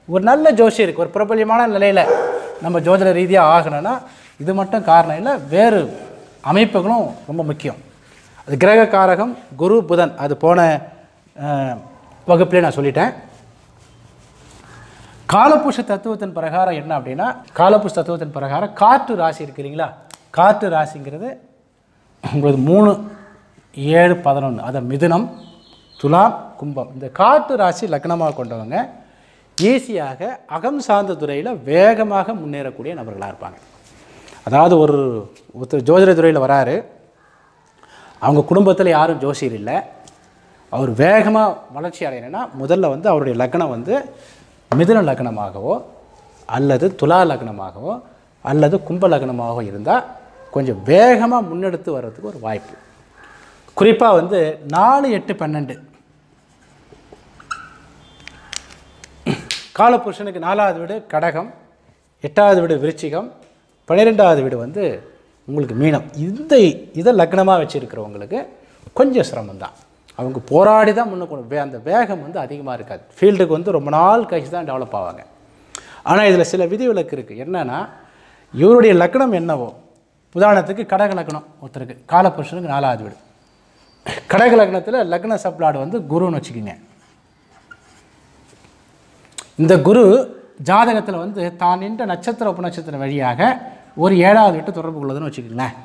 ஒரு நல்ல ஜோசியருக்கு ஒரு பிரபல்யமான நிலையில் நம்ம ஜோதிட ரீதியாக ஆகணும்னா இது மட்டும் காரணம் இல்லை வேறு அமைப்புகளும் ரொம்ப முக்கியம் அது கிரக காரகம் குரு புதன் அது போன அஹ், வகுப்பிலே நான் சொல்லிட்டேன் காலபுருஷ தத்துவத்தின் பிரகாரம் என்ன அப்படின்னா காலபுருஷ தத்துவத்தின் பிரகாரம் காற்று ராசி இருக்கிறீங்களா காற்று ராசிங்கிறது உங்களுக்கு மூணு ஏழு பதினொன்று அதை மிதுனம் துலாம் கும்பம் இந்த காற்று ராசி லக்னமாக கொண்டவங்க ஈஸியாக அகம் சார்ந்த துறையில் வேகமாக முன்னேறக்கூடிய நபர்களாக இருப்பாங்க அதாவது ஒரு ஒருத்தர் ஜோதிட துறையில் வராரு அவங்க குடும்பத்தில் யாரும் ஜோசியர் இல்லை அவர் வேகமாக வளர்ச்சி அடையணும்னா முதல்ல வந்து அவருடைய லக்னம் வந்து மிதுன லக்னமாகவோ அல்லது துலா லக்னமாகவோ அல்லது கும்ப லக்னமாகவோ இருந்தால் கொஞ்சம் வேகமாக முன்னெடுத்து வர்றதுக்கு ஒரு வாய்ப்பு குறிப்பாக வந்து நாலு எட்டு பன்னெண்டு காலபுருஷனுக்கு நாலாவது வீடு கடகம் எட்டாவது வீடு விருச்சிகம் பன்னிரெண்டாவது வீடு வந்து உங்களுக்கு மீனம் இந்த இதை லக்னமாக வச்சுருக்கிறவங்களுக்கு கொஞ்சம் சிரமம்தான் அவங்க போராடி தான் முன்னுக்கு வே அந்த வேகம் வந்து அதிகமாக இருக்காது ஃபீல்டுக்கு வந்து ரொம்ப நாள் கழிச்சு தான் டெவலப் ஆவாங்க ஆனால் இதில் சில விதிவிலக்கு இருக்குது என்னென்னா இவருடைய லக்னம் என்னவோ உதாரணத்துக்கு கடக லக்னம் ஒருத்தருக்கு காலபுருஷனுக்கு நாலாவது வீடு கடக லக்னத்தில் லக்ன சப்ளாடு வந்து குருன்னு வச்சுக்கோங்க இந்த குரு ஜாதகத்தில் வந்து தான் நின்ற நட்சத்திர உபநட்சத்திர வழியாக ஒரு ஏழாவது வீட்டு தொடர்பு கொள்ளுதுன்னு வச்சுக்கோங்களேன்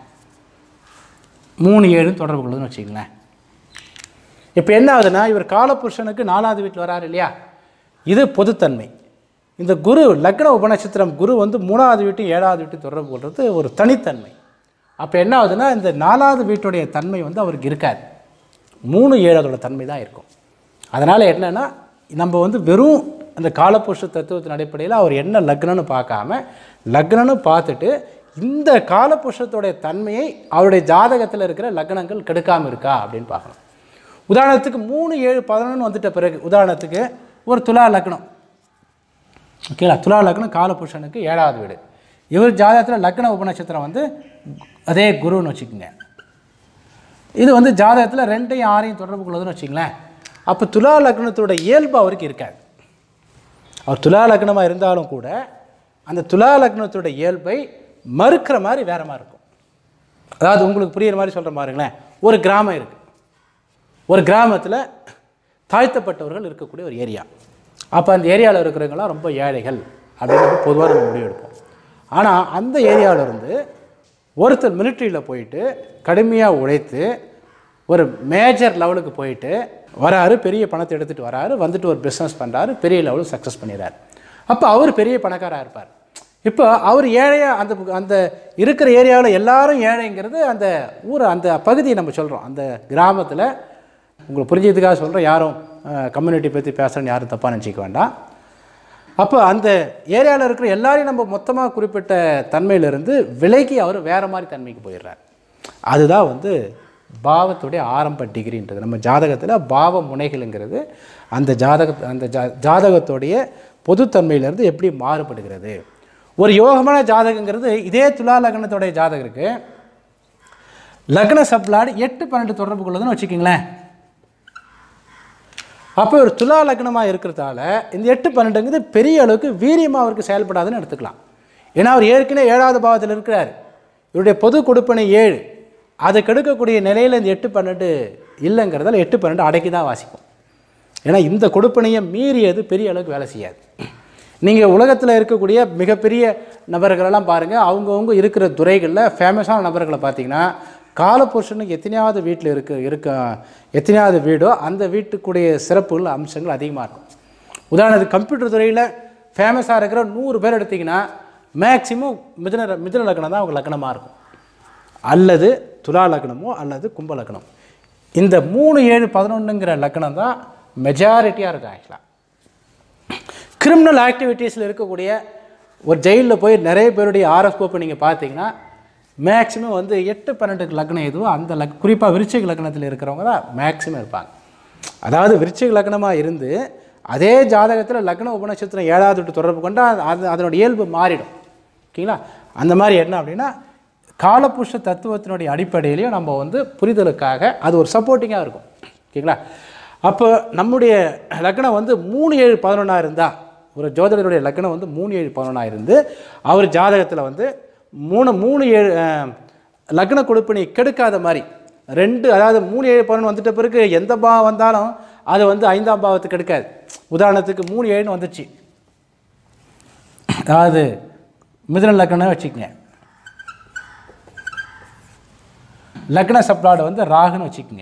மூணு ஏழு தொடர்பு கொள்ளுதுன்னு வச்சுக்கோங்களேன் இப்போ என்ன ஆகுதுன்னா இவர் காலபுருஷனுக்கு நாலாவது வீட்டில் வராரு இல்லையா இது பொதுத்தன்மை இந்த குரு லக்ன உபநட்சத்திரம் குரு வந்து மூணாவது வீட்டு ஏழாவது வீட்டு தொடர்பு கொள்வது ஒரு தனித்தன்மை அப்போ என்ன ஆகுதுன்னா இந்த நாலாவது வீட்டுடைய தன்மை வந்து அவருக்கு இருக்காது மூணு ஏழாவதோட தன்மை தான் இருக்கும் அதனால் என்னென்னா நம்ம வந்து வெறும் அந்த காலப்புருஷ தத்துவத்தின் அடிப்படையில் அவர் என்ன லக்னம்னு பார்க்காம லக்னம்னு பார்த்துட்டு இந்த காலப்புருஷத்துடைய தன்மையை அவருடைய ஜாதகத்தில் இருக்கிற லக்னங்கள் கெடுக்காமல் இருக்கா அப்படின்னு பார்க்கணும் உதாரணத்துக்கு மூணு ஏழு பதினொன்று வந்துட்ட பிறகு உதாரணத்துக்கு ஒரு துலா லக்னம் ஓகேங்களா துலா லக்னம் காலபுருஷனுக்கு ஏழாவது வீடு இவர் ஜாதகத்தில் லக்ன உபநட்சத்திரம் வந்து அதே குருன்னு வச்சுக்கோங்க இது வந்து ஜாதகத்தில் ரெண்டையும் ஆறையும் தொடர்பு கொள்ளுதுன்னு வச்சுங்களேன் அப்போ துலா லக்னத்தோட இயல்பு அவருக்கு இருக்காது அவர் துலா லக்னமாக இருந்தாலும் கூட அந்த துலா லக்னத்தோட இயல்பை மறுக்கிற மாதிரி வேற மாதிரி இருக்கும் அதாவது உங்களுக்கு புரியுற மாதிரி சொல்கிற பாருங்களேன் ஒரு கிராமம் இருக்குது ஒரு கிராமத்தில் தாழ்த்தப்பட்டவர்கள் இருக்கக்கூடிய ஒரு ஏரியா அப்போ அந்த ஏரியாவில் இருக்கிறவங்களாம் ரொம்ப ஏழைகள் அப்படின்னு பொதுவாக நம்ம முடிவெடுப்போம் ஆனால் அந்த ஏரியாவில் இருந்து ஒருத்தர் மிலிட்ரியில் போயிட்டு கடுமையாக உழைத்து ஒரு மேஜர் லெவலுக்கு போயிட்டு வராரு பெரிய பணத்தை எடுத்துகிட்டு வராரு வந்துட்டு ஒரு பிஸ்னஸ் பண்ணுறாரு பெரிய லெவலில் சக்ஸஸ் பண்ணிடுறாரு அப்போ அவர் பெரிய பணக்காராக இருப்பார் இப்போ அவர் ஏழையாக அந்த அந்த இருக்கிற ஏரியாவில் எல்லாரும் ஏழைங்கிறது அந்த ஊரை அந்த பகுதியை நம்ம சொல்கிறோம் அந்த கிராமத்தில் உங்களுக்கு புரிஞ்சதுக்காக சொல்கிறோம் யாரும் கம்யூனிட்டி பற்றி பேசுகிறேன்னு யாரும் தப்பாக நினச்சிக்க வேண்டாம் அப்போ அந்த ஏரியாவில் இருக்கிற எல்லாரையும் நம்ம மொத்தமாக குறிப்பிட்ட தன்மையிலிருந்து விலைக்கு அவர் வேறு மாதிரி தன்மைக்கு போயிடுறார் அதுதான் வந்து பாவத்துடைய ஆரம்ப டிகிரின்றது நம்ம ஜாதகத்தில் பாவ முனைகளுங்கிறது அந்த ஜாதக அந்த ஜா ஜாதகத்துடைய பொதுத்தன்மையிலேருந்து எப்படி மாறுபடுகிறது ஒரு யோகமான ஜாதகங்கிறது இதே துலா லக்னத்துடைய ஜாதகருக்கு லக்ன சப்ளாடு எட்டு பன்னெண்டு தொடர்பு கொள்ளுதுன்னு வச்சுக்கிங்களேன் அப்போ ஒரு துலா லக்னமாக இருக்கிறதால இந்த எட்டு பன்னெண்டுங்கிறது பெரிய அளவுக்கு வீரியமாக அவருக்கு செயல்படாதுன்னு எடுத்துக்கலாம் ஏன்னா அவர் ஏற்கனவே ஏழாவது பாவத்தில் இருக்கிறார் இவருடைய பொது கொடுப்பனை ஏழு அதை கெடுக்கக்கூடிய நிலையில் இந்த எட்டு பன்னெண்டு இல்லைங்கிறதால எட்டு பன்னெண்டு அடக்கி தான் வாசிக்கும் ஏன்னா இந்த கொடுப்பனையை மீறியது பெரிய அளவுக்கு வேலை செய்யாது நீங்கள் உலகத்தில் இருக்கக்கூடிய மிகப்பெரிய நபர்களெல்லாம் பாருங்கள் அவங்கவுங்க இருக்கிற துறைகளில் ஃபேமஸான நபர்களை பார்த்தீங்கன்னா காலபுருஷனுக்கு எத்தனையாவது வீட்டில் இருக்க இருக்க எத்தனையாவது வீடோ அந்த வீட்டுக்குடைய சிறப்புகள் அம்சங்கள் அதிகமாக இருக்கும் உதாரணத்துக்கு கம்ப்யூட்டர் துறையில் ஃபேமஸாக இருக்கிற நூறு பேர் எடுத்திங்கன்னா மேக்சிமம் மிதுன மிதுன லக்னம் தான் அவங்க லக்னமாக இருக்கும் அல்லது துலா லக்னமோ அல்லது கும்ப லக்னம் இந்த மூணு ஏழு பதினொன்றுங்கிற லக்னம் தான் மெஜாரிட்டியாக இருக்கும் ஆக்சுவலாக கிரிமினல் ஆக்டிவிட்டீஸில் இருக்கக்கூடிய ஒரு ஜெயிலில் போய் நிறைய பேருடைய ஆர்எஸ்கோப்பை நீங்கள் பார்த்தீங்கன்னா மேக்ஸிமம் வந்து எட்டு பன்னெண்டுக்கு லக்னம் எதுவோ அந்த லக் குறிப்பாக விருச்சிக லக்னத்தில் இருக்கிறவங்க தான் மேக்ஸிமம் இருப்பாங்க அதாவது விருச்சிக லக்னமாக இருந்து அதே ஜாதகத்தில் லக்ன உபநட்சத்திரம் ஏழாவது விட்டு தொடர்பு கொண்டால் அது அதனோட இயல்பு மாறிடும் ஓகேங்களா அந்த மாதிரி என்ன அப்படின்னா காலப்புருஷ தத்துவத்தினுடைய அடிப்படையிலையும் நம்ம வந்து புரிதலுக்காக அது ஒரு சப்போர்ட்டிங்காக இருக்கும் ஓகேங்களா அப்போ நம்முடைய லக்னம் வந்து மூணு ஏழு பதினொன்றா இருந்தால் ஒரு ஜோதிடருடைய லக்னம் வந்து மூணு ஏழு பதினொன்றாக இருந்து அவர் ஜாதகத்தில் வந்து மூணு மூணு ஏழு அஹ், லக்ன கொடுப்பினை கெடுக்காத மாதிரி ரெண்டு அதாவது மூணு ஏழு பதினொன்று வந்துட்ட பிறகு எந்த பாவம் வந்தாலும் அது வந்து ஐந்தாம் பாவத்துக்கு எடுக்காது உதாரணத்துக்கு மூணு ஏழுன்னு வந்துச்சு அதாவது மிதுன லக்னம் வச்சுக்கங்க லக்ன சப்ளாடு வந்து ராகுன்னு வச்சுக்கோங்க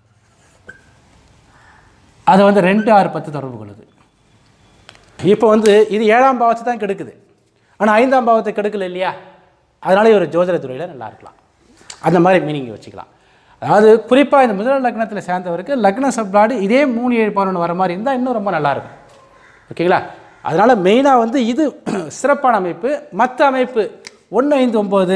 அது வந்து ரெண்டு ஆறு பத்து தொடர்பு கொள்ளுது இப்போ வந்து இது ஏழாம் பாவத்தை தான் கெடுக்குது ஆனால் ஐந்தாம் பாவத்தை கெடுக்கல இல்லையா அதனால இவர் ஜோதிட துறையில் நல்லா இருக்கலாம் அந்த மாதிரி மீனிங் வச்சுக்கலாம் அதாவது குறிப்பாக இந்த முதல் லக்னத்தில் சேர்ந்தவருக்கு லக்ன சப்ளாடு இதே மூணு ஏழு பதினொன்று வர மாதிரி இருந்தால் இன்னும் ரொம்ப நல்லாயிருக்கும் ஓகேங்களா அதனால் மெயினாக வந்து இது சிறப்பான அமைப்பு மற்ற அமைப்பு ஒன்று ஐந்து ஒம்பது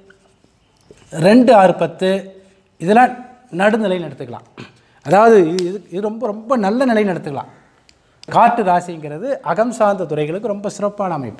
ரெண்டு ஆறு பத்து இதெல்லாம் நடுநிலைன்னு எடுத்துக்கலாம் அதாவது இது இது- இது ரொம்ப ரொம்ப நல்ல நிலைன்னு எடுத்துக்கலாம் காட்டு ராசிங்கிறது அகம் சார்ந்த துறைகளுக்கு ரொம்ப சிறப்பான அமைப்பு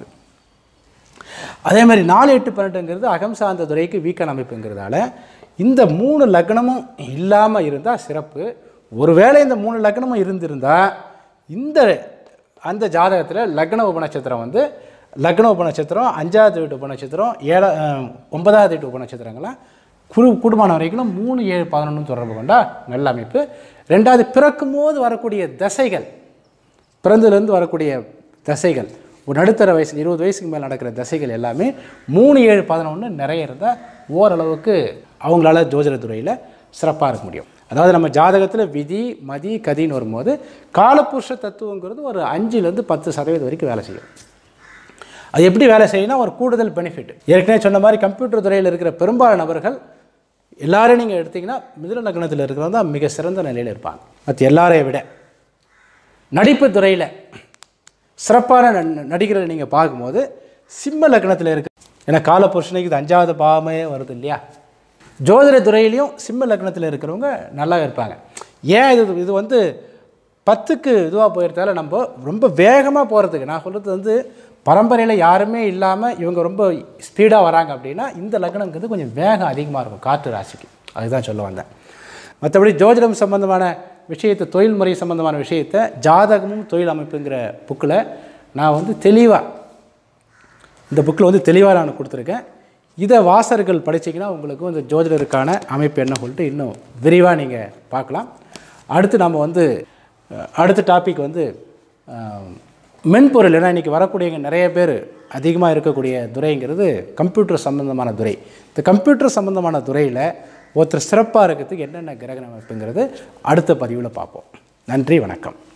அதே மாதிரி நாலு எட்டு பன்னெண்டுங்கிறது அகம் சார்ந்த துறைக்கு வீக்கான அமைப்புங்கிறதால இந்த மூணு லக்னமும் இல்லாமல் இருந்தால் சிறப்பு ஒருவேளை இந்த மூணு லக்னமும் இருந்திருந்தால் இந்த அந்த ஜாதகத்தில் லக்ன உபநட்சத்திரம் வந்து லக்ன உபநட்சத்திரம் அஞ்சாவது வீட்டு உபநட்சத்திரம் ஏழா அஹ், ஒன்பதாவது வீட்டு உபநட்சத்திரங்கள்லாம் குடு குடும்பம் வரைக்கும் மூணு ஏழு பதினொன்று தொடர்பு கொண்டா நல்ல அமைப்பு ரெண்டாவது பிறக்கும் போது வரக்கூடிய தசைகள் பிறந்ததுலேருந்து வரக்கூடிய தசைகள் ஒரு நடுத்தர வயசு இருபது வயசுக்கு மேலே நடக்கிற தசைகள் எல்லாமே மூணு ஏழு பதினொன்று நிறைய இருந்தால் ஓரளவுக்கு அவங்களால ஜோதிட துறையில் சிறப்பாக இருக்க முடியும் அதாவது நம்ம ஜாதகத்தில் விதி மதி கதின்னு வரும்போது காலபுருஷ தத்துவங்கிறது ஒரு அஞ்சுலேருந்து பத்து சதவீதம் வரைக்கும் வேலை செய்யும் அது எப்படி வேலை செய்யணும்னா ஒரு கூடுதல் பெனிஃபிட் ஏற்கனவே சொன்ன மாதிரி கம்ப்யூட்டர் துறையில் இருக்கிற பெரும்பாலான நபர்கள் எல்லாரையும் நீங்கள் எடுத்தீங்கன்னா மிதுன லக்னத்தில் இருக்கிறவங்க தான் மிக சிறந்த நிலையில் இருப்பாங்க மற்ற எல்லாரையும் விட நடிப்பு துறையில் சிறப்பான ந- நடிகர்களை நீங்கள் பார்க்கும்போது சிம்ம லக்னத்தில் இருக்கு ஏன்னா காலபுருஷனுக்கு இது அஞ்சாவது பாவமே வருது இல்லையா ஜோதிட துறையிலையும் சிம்ம லக்னத்தில் இருக்கிறவங்க நல்லா இருப்பாங்க ஏன் இது இது வந்து பத்துக்கு இதுவாக போயிருந்தால நம்ம ரொம்ப வேகமாக போகிறதுக்கு நான் சொல்கிறது வந்து பரம்பரையில் யாருமே இல்லாமல் இவங்க ரொம்ப ஸ்பீடாக வராங்க அப்படின்னா இந்த லக்னங்கிறது கொஞ்சம் வேகம் அதிகமாக இருக்கும் காற்று ராசிக்கு அதுதான் சொல்ல வந்தேன் மற்றபடி ஜோதிடம் சம்பந்தமான விஷயத்தை தொழில் முறை சம்பந்தமான விஷயத்தை ஜாதகமும் தொழில் அமைப்புங்கிற புக்கில் நான் வந்து தெளிவாக இந்த புக்கில் வந்து தெளிவாக நான் கொடுத்துருக்கேன் இதை வாசகர்கள் படிச்சீங்கன்னா உங்களுக்கு இந்த ஜோதிடருக்கான அமைப்பு என்ன சொல்லிட்டு இன்னும் விரிவாக நீங்கள் பார்க்கலாம் அடுத்து நம்ம வந்து அஹ், அடுத்த டாபிக் வந்து அஹ், மென்பொருள் ஏன்னா இன்றைக்கி வரக்கூடியவங்க நிறைய பேர் அதிகமாக இருக்கக்கூடிய துறைங்கிறது கம்ப்யூட்டர் சம்மந்தமான துறை இந்த கம்ப்யூட்டர் சம்மந்தமான துறையில் ஒருத்தர் சிறப்பாக இருக்கிறதுக்கு என்னென்ன கிரகண அமைப்புங்கிறது அடுத்த பதிவில் பார்ப்போம் நன்றி வணக்கம்